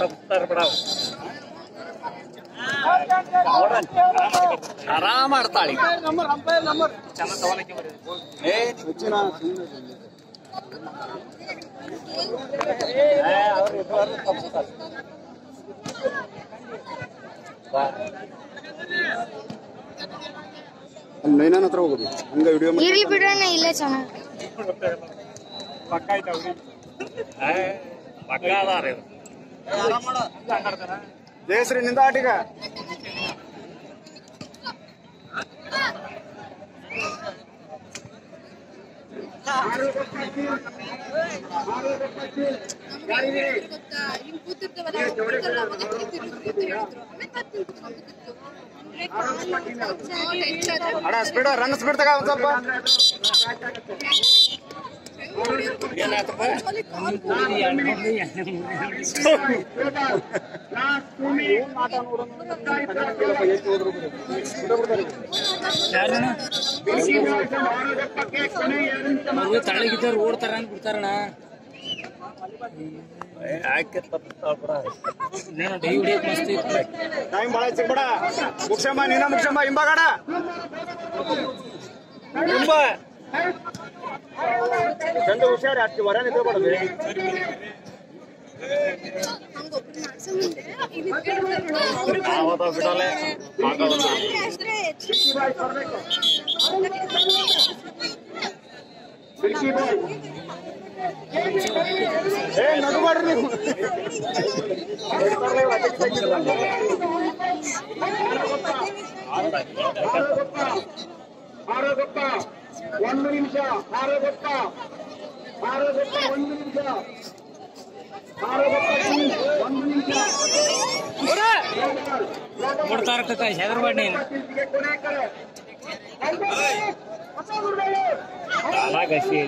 ತಪ್ಪಿಸ್ತಾರ ಬಿಡ ಆರಾಮ ಆಡ್ತಾಳಿ ಚೆನ್ನಾಗ್ ತಗೊಳಕ್ಕೆ ಬರೋದು. ಏ ಏ, ಅವ್ರು ಇಬ್ಬರು ತಪ್ಪಿಸ್ತಾರೆ. ಬಾ. ನೈನಾನ್ ಹತ್ರ ಹೋಗೋದು ಹಂಗ ವಿಡಿಯೋ ಇರ್ಲಿ ಬಿಡೋಣ ಇಲ್ಲ ಚೆನ್ನಾಗಿ ಪಕ್ಕ ಐತೆ ಅವ್ರಿಗೆ ಏ, ಪಕ್ಕ ಅದಾರ ಇವ್ರು. ಜಯಶ್ರೀ ನಿಂದ ಆಟಿಗ ಅಣ್ಣ ಸ್ಪೀಡ್ ರನ್ ಸ್ಪೀಡ್ ತಗ ಒಂದ್ ಸ್ವಲ್ಪ ಏನಾಯ್ತಪ್ಪ ತಳಗಿದ್ದವ್ರು ಓಡ್ತಾರ ಅಂತ ಬಿಡ್ತಾರಣ ಏ, ಆಕೆ ತಪ್ಪಿಸ್ತಾಳ ಬಿಡ ಏನೋ ಡೈ ಹೊಡಿಯಕ್ ಮಸ್ತ್ ಇತ್ತು ಟೈಮ್ ಭಾಳ ಸಿಗ್ಬೇಡ ಮುಕ್ಷಮ್ಮ ನೀನ ಮುಕ್ಷಮ್ಮ ಹಿಂಬಾಗಡ ತುಂಬಾ ಚಂದ ಹುಷಾರಿ ಅಷ್ಟು ವರ ನಿಂತ್ಕೊಬಾರ್ದು ನಾವದ ಬಿಡಲೆ ಆಗೋದನ್ನ ಏ ನಗಬಾಡ್ರಿ ನೀವು ಆರೋಗಪ್ಪ ಒಂದು ನಿಮಿಷ ಆರೋಗಪ್ಪ ಆರೋಗಪ್ಪ ಒಂದು ನಿಮಿಷ ಆರೋಗಪ್ಪ ಒಂದು ನಿಮಿಷ ಓಡ್ತಾರ ಕಕ್ಕ ಹೆದರ್ಬೇಡ ನೀನು ಗೆ ಕೊನೆ ಕರೆ ಕಾಲಾಗಸಿ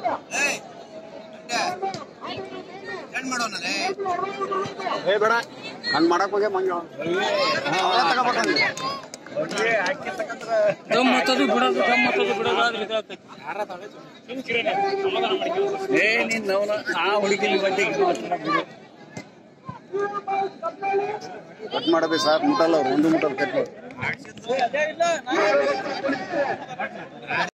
ಏ ಬೇಡ ಹಂಗ್ ಮಾಡಕ್ ಹೋಗಿ ಮಂಗ ತಗೋಬೇಕಂದ್ರೆ ಆಕೆ ತಕಂದ್ರ ದಮ್ ಮತ್ತದು ಬಿಡೋದು ದಮ್ ಮತ್ತದು ಬಿಡೋದು ಆದ್ರೆ ಇದಾಗ್ತೈತಿ ಏ ನೀನ್ ನವನ ಆ ಹುಡುಗಿಲಿ ಬಂದಿಗೆ ಕಟ್ ಮಾಡಬೇಕು ಸರ್ ಮುಟ್ಟಲ್ಲ ಅವ್ರು ಒಂದು ಮುಟ್ಟಲ್ಲ ಕಟ್ ಮಾಡಿ